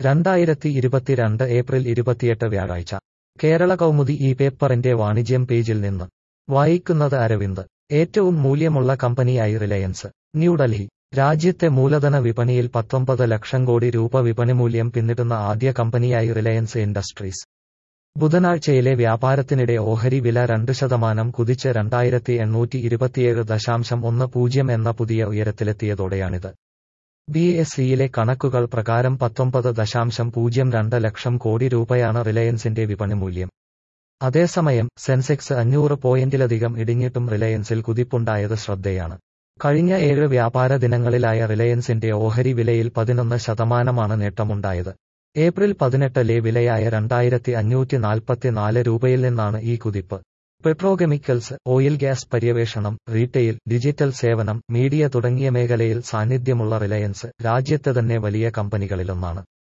രണ്ടായിരത്തി ഇരുപത്തിരണ്ട് ഏപ്രിൽ ഇരുപത്തിയെട്ട് വ്യാഴാഴ്ച കേരള കൗമുദി ഈ പേപ്പറിന്റെ വാണിജ്യം പേജിൽ നിന്ന് വായിക്കുന്നത് അരവിന്ദ് ഏറ്റവും മൂല്യമുള്ള കമ്പനിയായി റിലയൻസ് ന്യൂഡൽഹി രാജ്യത്തെ മൂലധന വിപണിയിൽ പത്തൊമ്പത് ലക്ഷം കോടി രൂപ വിപണിമൂല്യം പിന്നിടുന്ന ആദ്യ കമ്പനിയായി റിലയൻസ് ഇൻഡസ്ട്രീസ് ബുധനാഴ്ചയിലെ വ്യാപാരത്തിനിടെ ഓഹരി വില രണ്ട് ശതമാനം കുതിച്ച് രണ്ടായിരത്തി എണ്ണൂറ്റി ഇരുപത്തിയേഴ് ദശാംശം ഒന്ന് പൂജ്യം എന്ന പുതിയ ഉയരത്തിലെത്തിയതോടെയാണിത് ബി എസ് സിയിലെ കണക്കുകൾ പ്രകാരം പത്തൊമ്പത് ദശാംശം പൂജ്യം രണ്ട് ലക്ഷം കോടി രൂപയാണ് റിലയൻസിന്റെ വിപണിമൂല്യം അതേസമയം സെൻസെക്സ് അഞ്ഞൂറ് പോയിന്റിലധികം ഇടിഞ്ഞിട്ടും റിലയൻസിൽ കുതിപ്പുണ്ടായത് ശ്രദ്ധേയാണ് കഴിഞ്ഞ ഏഴ് വ്യാപാര ദിനങ്ങളിലായ റിലയൻസിന്റെ ഓഹരി വിലയിൽ പതിനൊന്ന് ശതമാനമാണ് നേട്ടമുണ്ടായത് ഏപ്രിൽ പതിനെട്ടിലെ വിലയായ രണ്ടായിരത്തി അഞ്ഞൂറ്റി നാൽപ്പത്തിനാല് രൂപയിൽ നിന്നാണ് ഈ കുതിപ്പ് പെട്രോകെമിക്കൽസ് ഓയിൽ ഗ്യാസ് പര്യവേഷണം റീറ്റെയിൽ ഡിജിറ്റൽ സേവനം മീഡിയ തുടങ്ങിയ മേഖലയിൽ സാന്നിധ്യമുള്ള റിലയൻസ് രാജ്യത്തെ തന്നെ വലിയ കമ്പനികളിലൊന്നാണ്